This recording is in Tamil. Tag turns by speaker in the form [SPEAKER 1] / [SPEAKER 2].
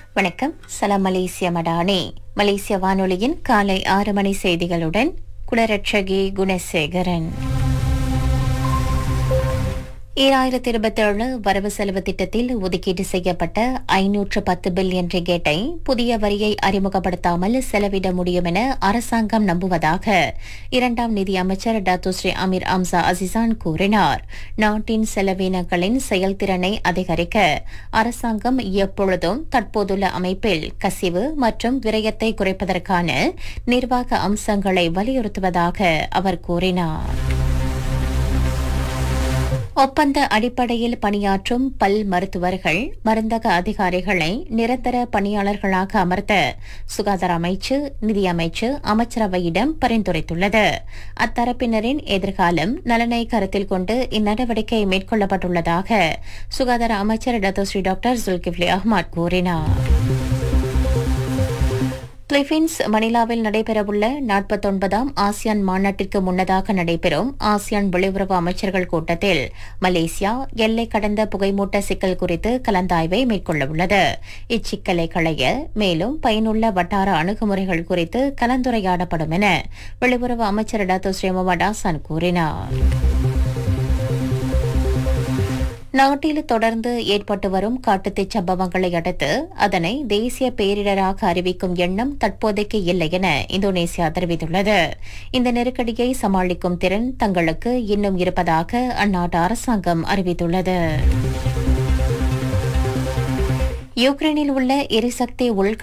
[SPEAKER 1] வணக்கம் சலாம் மலேசிய மடானே மலேசிய வானொலியின் காலை ஆறு மணி செய்திகளுடன் குலரட்சகி குணசேகரன் ஈராயிரத்தி இருபத்தேழு வரவு செலவு திட்டத்தில் ஒதுக்கீடு செய்யப்பட்ட ஐநூற்று பத்து பில்லியன் ரிகேட்டை புதிய வரியை அறிமுகப்படுத்தாமல் செலவிட முடியும் என அரசாங்கம் நம்புவதாக இரண்டாம் நிதி அமைச்சர் டாத்து ஸ்ரீ அமீர் அம்சா அசிசான் கூறினார் நாட்டின் செலவினங்களின் செயல்திறனை அதிகரிக்க அரசாங்கம் எப்பொழுதும் தற்போதுள்ள அமைப்பில் கசிவு மற்றும் விரயத்தை குறைப்பதற்கான நிர்வாக அம்சங்களை வலியுறுத்துவதாக அவர் கூறினார் ஒப்பந்த அடிப்படையில் பணியாற்றும் பல் மருத்துவர்கள் மருந்தக அதிகாரிகளை நிரந்தர பணியாளர்களாக அமர்த்த சுகாதார அமைச்சு நிதி அமைச்சு அமைச்சரவையிடம் பரிந்துரைத்துள்ளது அத்தரப்பினரின் எதிர்காலம் நலனை கருத்தில் கொண்டு இந்நடவடிக்கை மேற்கொள்ளப்பட்டுள்ளதாக சுகாதார அமைச்சர் டத்தோஸ்ரீ டாக்டர் ஜுல்கிப்லி அஹ்மத் கூறினார் பிலிப்பீன்ஸ் மணிலாவில் நடைபெறவுள்ள நாற்பத்தொன்பதாம் ஆசியான் மாநாட்டிற்கு முன்னதாக நடைபெறும் ஆசியான் வெளியுறவு அமைச்சர்கள் கூட்டத்தில் மலேசியா எல்லை கடந்த புகைமூட்ட சிக்கல் குறித்து கலந்தாய்வை மேற்கொள்ளவுள்ளது இச்சிக்கலை களைய மேலும் பயனுள்ள வட்டார அணுகுமுறைகள் குறித்து கலந்துரையாடப்படும் என வெளியுறவு அமைச்சர் டாக்டர் ஸ்ரீ முகமது ஹாசன் கூறினார் நாட்டில் தொடர்ந்து ஏற்பட்டு வரும் காட்டுத்தீ சம்பவங்களை அடுத்து அதனை தேசிய பேரிடராக அறிவிக்கும் எண்ணம் தற்போதைக்கு இல்லை என இந்தோனேசியா தெரிவித்துள்ளது இந்த நெருக்கடியை சமாளிக்கும் திறன் தங்களுக்கு இன்னும் இருப்பதாக அந்நாட்டு அரசாங்கம் அறிவித்துள்ளது யுக்ரைனில் உள்ள எரிசக்தி உள்க